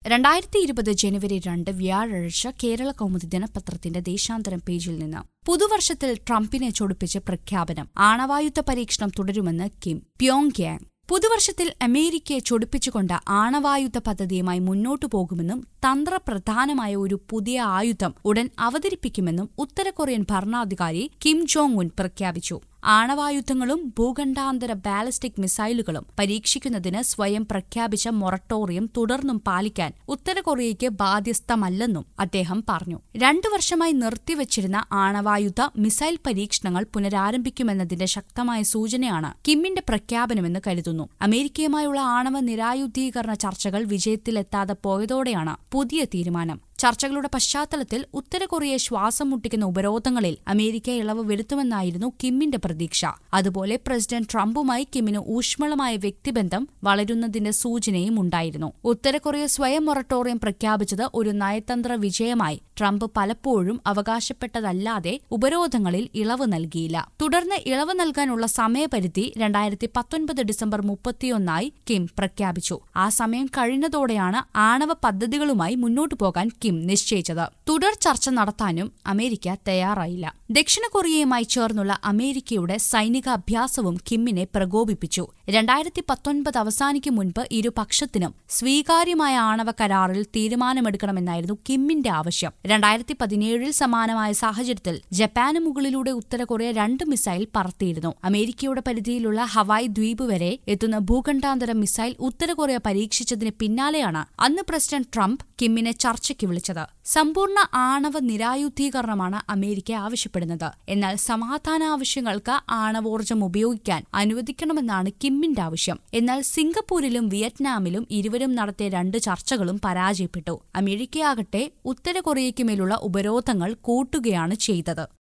രണ്ടായിരത്തി ഇരുപത് ജനുവരി രണ്ട് വ്യാഴാഴ്ച കേരള കൗമുദി ദിനപത്രത്തിന്റെ ദേശാന്തരം പേജിൽ നിന്ന് പുതുവർഷത്തിൽ ട്രംപിനെ ചൊടിപ്പിച്ച് പ്രഖ്യാപനം ആണവായുധ പരീക്ഷണം തുടരുമെന്ന് കിം പ്യോങ് യാങ് പുതുവർഷത്തിൽ അമേരിക്കയെ ചൊടിപ്പിച്ചുകൊണ്ട് ആണവായുധ പദ്ധതിയുമായി മുന്നോട്ടു പോകുമെന്നും തന്ത്രപ്രധാനമായ ഒരു പുതിയ ആയുധം ഉടൻ അവതരിപ്പിക്കുമെന്നും ഉത്തര കൊറിയൻ ഭരണാധികാരി കിം ജോങ് ഉൻ പ്രഖ്യാപിച്ചു ആണവായുധങ്ങളും ഭൂഖണ്ഡാന്തര ബാലിസ്റ്റിക് മിസൈലുകളും പരീക്ഷിക്കുന്നതിന് സ്വയം പ്രഖ്യാപിച്ച മൊറട്ടോറിയം തുടർന്നും പാലിക്കാൻ ഉത്തര കൊറിയയ്ക്ക് ബാധ്യസ്ഥമല്ലെന്നും അദ്ദേഹം പറഞ്ഞു രണ്ടു വർഷമായി നിർത്തിവച്ചിരുന്ന ആണവായുധ മിസൈൽ പരീക്ഷണങ്ങൾ പുനരാരംഭിക്കുമെന്നതിന്റെ ശക്തമായ സൂചനയാണ് കിമ്മിന്റെ പ്രഖ്യാപനമെന്ന് കരുതുന്നു അമേരിക്കയുമായുള്ള ആണവ നിരായുധീകരണ ചർച്ചകൾ വിജയത്തിലെത്താതെ പോയതോടെയാണ് പുതിയ തീരുമാനം ചർച്ചകളുടെ പശ്ചാത്തലത്തിൽ ഉത്തര കൊറിയയെ ശ്വാസം മുട്ടിക്കുന്ന ഉപരോധങ്ങളിൽ അമേരിക്ക ഇളവ് വരുത്തുമെന്നായിരുന്നു കിമ്മിന്റെ പ്രതീക്ഷ അതുപോലെ പ്രസിഡന്റ് ട്രംപുമായി കിമ്മിന് ഊഷ്മളമായ വ്യക്തിബന്ധം വളരുന്നതിന്റെ സൂചനയും ഉണ്ടായിരുന്നു ഉത്തര കൊറിയ സ്വയം മൊറട്ടോറിയം പ്രഖ്യാപിച്ചത് ഒരു നയതന്ത്ര വിജയമായി ട്രംപ് പലപ്പോഴും അവകാശപ്പെട്ടതല്ലാതെ ഉപരോധങ്ങളിൽ ഇളവ് നൽകിയില്ല തുടർന്ന് ഇളവ് നൽകാനുള്ള സമയപരിധി രണ്ടായിരത്തി പത്തൊൻപത് ഡിസംബർ മുപ്പത്തിയൊന്നായി കിം പ്രഖ്യാപിച്ചു ആ സമയം കഴിഞ്ഞതോടെയാണ് ആണവ പദ്ധതികളുമായി മുന്നോട്ടു പോകാൻ കിം നിശ്ചയിച്ചത് തുടർ ചർച്ച നടത്താനും അമേരിക്ക തയ്യാറായില്ല ദക്ഷിണ കൊറിയയുമായി ചേർന്നുള്ള അമേരിക്കയുടെ സൈനിക അഭ്യാസവും കിമ്മിനെ പ്രകോപിപ്പിച്ചു രണ്ടായിരത്തി പത്തൊൻപത് അവസാനിക്കും മുൻപ് ഇരുപക്ഷത്തിനും സ്വീകാര്യമായ ആണവ കരാറിൽ തീരുമാനമെടുക്കണമെന്നായിരുന്നു കിമ്മിന്റെ ആവശ്യം രണ്ടായിരത്തി പതിനേഴിൽ സമാനമായ സാഹചര്യത്തിൽ ജപ്പാന് മുകളിലൂടെ ഉത്തര കൊറിയ രണ്ട് മിസൈൽ പറത്തിയിരുന്നു അമേരിക്കയുടെ പരിധിയിലുള്ള ഹവായ് ദ്വീപ് വരെ എത്തുന്ന ഭൂഖണ്ഡാന്തര മിസൈൽ ഉത്തര കൊറിയ പരീക്ഷിച്ചതിന് പിന്നാലെയാണ് അന്ന് പ്രസിഡന്റ് ട്രംപ് കിമ്മിനെ ചർച്ചയ്ക്ക് വിളിച്ചത് സമ്പൂർണ്ണ ആണവ നിരായുധീകരണമാണ് അമേരിക്ക ആവശ്യപ്പെടുന്നത് എന്നാൽ സമാധാന ആവശ്യങ്ങൾക്ക് ആണവോർജ്ജം ഉപയോഗിക്കാൻ അനുവദിക്കണമെന്നാണ് കിമ്മിന്റെ ആവശ്യം എന്നാൽ സിംഗപ്പൂരിലും വിയറ്റ്നാമിലും ഇരുവരും നടത്തിയ രണ്ട് ചർച്ചകളും പരാജയപ്പെട്ടു അമേരിക്കയാകട്ടെ ഉത്തര കൊറിയയ്ക്കുമേലുള്ള ഉപരോധങ്ങൾ കൂട്ടുകയാണ് ചെയ്തത്